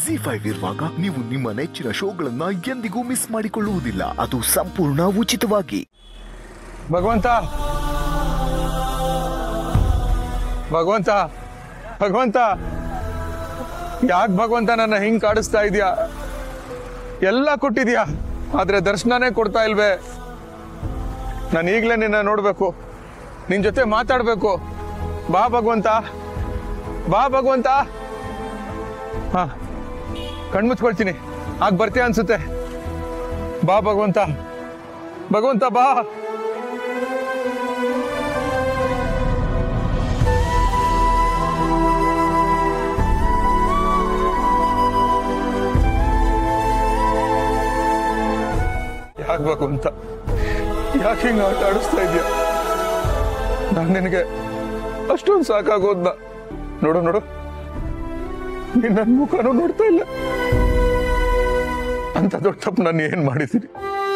G five ಇರುವಾಗ ನೀವು ನಿಮ್ಮ ನೆಚ್ಚಿನ ಶೋಗಳನ್ನ ಎಂದಿಗೂ ಮಿಸ್ ಮಾಡಿಕೊಳ್ಳುವುದಿಲ್ಲ ಅದು ಸಂಪೂರ್ಣ ಉಚಿತವಾಗಿ ಭಗವಂತ ಭಗವಂತ ಭಗವಂತ ಯಾಕೆ ಭಗವಂತ ನನ್ನ ಹಿಂಗ್ ಕಾಡಿಸ್ತಾ ಇದೀಯಾ ಎಲ್ಲ ಕೊಟ್ಟಿದ್ಯಾ ಆದ್ರೆ ದರ್ಶನನೇ ಕೊಡ್ತಾ ಇಲ್ವೇ ನಾನು ಈಗಲೇ ನಿನ್ನ ನೋಡ್ಬೇಕು ನಿನ್ ಜೊತೆ ಮಾತಾಡ್ಬೇಕು ಬಾ ಭಗವಂತ ಬಾ ಭಗವಂತ ಹಾ ಕಣ್ಮುಚ್ಕೊಳ್ತೀನಿ ಆಗ ಬರ್ತೀಯ ಅನ್ಸುತ್ತೆ ಬಾ ಭಗವಂತ ಭಗವಂತ ಬಾ ಯಾಕೆ ಭಗವಂತ ಯಾಕೆ ಹಿಂಗ ಆಟ ಆಡಿಸ್ತಾ ಇದೆಯಾ ನಾನು ನಿನಗೆ ಅಷ್ಟೊಂದು ಸಾಕಾಗೋದ್ನ ನೋಡು ನೋಡು ನೀನ್ ನನ್ನ ಮುಖನೂ ನೋಡ್ತಾ ಇಲ್ಲ ಅಂತ ದೊಡ್ಡ ತಪ್ಪು ನಾನು ಏನ್ ಮಾಡಿದ್ದೀನಿ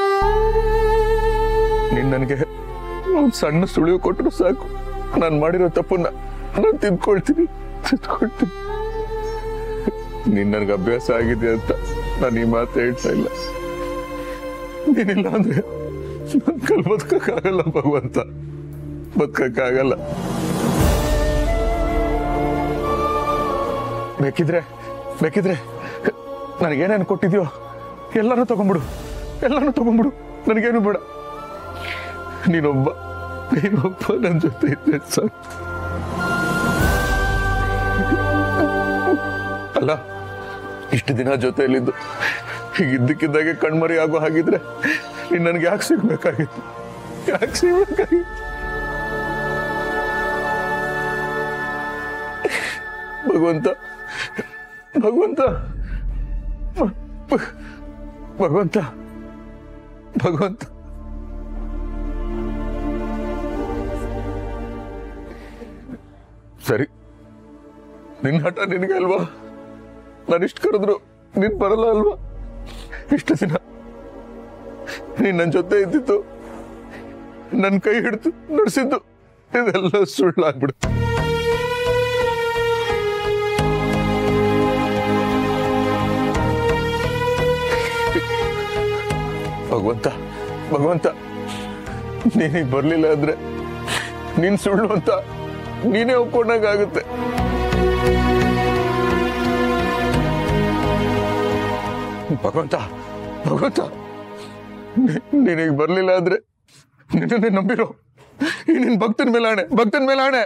ನೀನ್ ನನಗೆ ಒಂದ್ ಸಣ್ಣ ಸುಳಿವು ಕೊಟ್ಟರು ಸಾಕು ನಾನು ಮಾಡಿರೋ ತಪ್ಪನ್ನ ನಾನು ತಿದ್ಕೊಳ್ತೀನಿ ತಿದ್ಕೊಳ್ತೀನಿ ನೀನ್ ನನಗೆ ಅಭ್ಯಾಸ ಆಗಿದೆ ಅಂತ ನಾನು ಈ ಮಾತು ಹೇಳ್ತಾ ಇಲ್ಲ ನೀನಿಲ್ಲ ಅಂದ್ರೆ ನನ್ ಕಲ್ ಬದುಕಕ್ಕಾಗಲ್ಲ ಭಗವಂತ ಬದುಕಕ್ಕಾಗಲ್ಲ ಬೇಕಿದ್ರೆ ಬೇಕಿದ್ರೆ ನನಗೇನೇನು ಕೊಟ್ಟಿದ್ಯೋ ಎಲ್ಲಾನು ತಗೊಂಬಿಡು ಎಲ್ಲಾನು ತಗೊಂಬಿಡು ನನಗೇನು ಬೇಡ ನೀನೊಬ್ಬ ನೀನೊಬ್ಬ ನನ್ನ ಜೊತೆ ಇದ್ರೆ ಸಾಕು ಅಲ್ಲ ಇಷ್ಟು ದಿನ ಜೊತೆಯಲ್ಲಿದ್ದು ಈಗ ಇದ್ದಕ್ಕಿದ್ದಾಗೆ ಕಣ್ಮರಿ ಆಗೋ ಹಾಗಿದ್ರೆ ನೀನ್ ನನಗೆ ಯಾಕೆ ಸಿಗ್ಬೇಕಾಗಿತ್ತು ಯಾಕೆ ಸಿಗ್ಬೇಕಾಗಿತ್ತು ಭಗವಂತ ಭಗವಂತ ಭ- ಭ- ಭಗವಂತ ಭಗವಂತ ಸರಿ ನಿನ್ನ ಹಠ ನಿನಗೆ ಅಲ್ವಾ ನಾನು ಇಷ್ಟು ಕರೆದ್ರು ನೀನ್ ಬರಲ್ಲ ಅಲ್ವಾ ಇಷ್ಟು ದಿನ ನೀನ್ ನನ್ನ ಜೊತೆ ಇದ್ದಿತ್ತು ನನ್ನ ಕೈ ಹಿಡಿದು ನಡೆಸಿದ್ದು ಇದೆಲ್ಲ ಸುಳ್ಳಾಗ್ಬಿಡು ಭಗವಂತ ಭಗವಂತ ನೀನೀಗ ಬರ್ಲಿಲ್ಲ ಅಂದ್ರೆ ನೀನ್ ಸುಳ್ಳು ಅಂತ ನೀನೇ ಒಪ್ಕೊಂಡಂಗಾಗುತ್ತೆ ಭಗವಂತ ಭಗವಂತ ನೀನೀಗ ಬರ್ಲಿಲ್ಲ ಅಂದ್ರೆ ನಿನ್ನೇ ನಂಬಿರೋ ಈ ನಿನ್ ಭಕ್ತನ ಮೇಲೆ ಆಣೆ ಭಕ್ತನ ಮೇಲೆ ಆಣೆ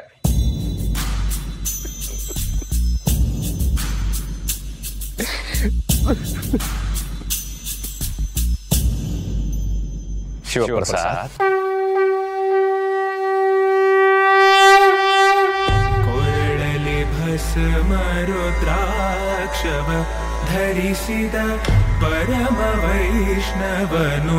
ಶಿವಪ್ರಸಾದ್ ಕೊರಳಲಿ ಭಸ್ಮರುದ್ರಾಕ್ಷವ ಧರಿಸಿದ ಪರಮ ವೈಷ್ಣವನು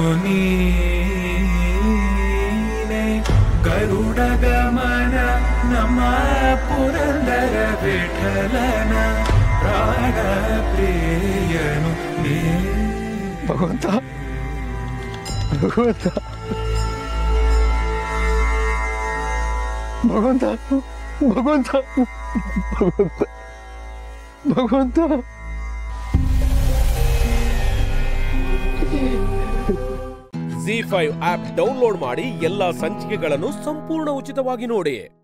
ನೀನೆ ಗರುಡ ಗಮನ ನಮ್ಮ ಪುರಂದರ ವಿಠಲನ ಪ್ರಾಣ ಪ್ರಿಯನು ನೀ ಭಗವಂತ ಭಗವಂತ ಭಗವಂತ ಭಗವಂತ ಭಗವಂತ ಭಗವಂತ ಜಿ ಫೈವ್ ಆಪ್ ಡೌನ್ಲೋಡ್ ಮಾಡಿ ಎಲ್ಲಾ ಸಂಚಿಕೆಗಳನ್ನು ಸಂಪೂರ್ಣ ಉಚಿತವಾಗಿ ನೋಡಿ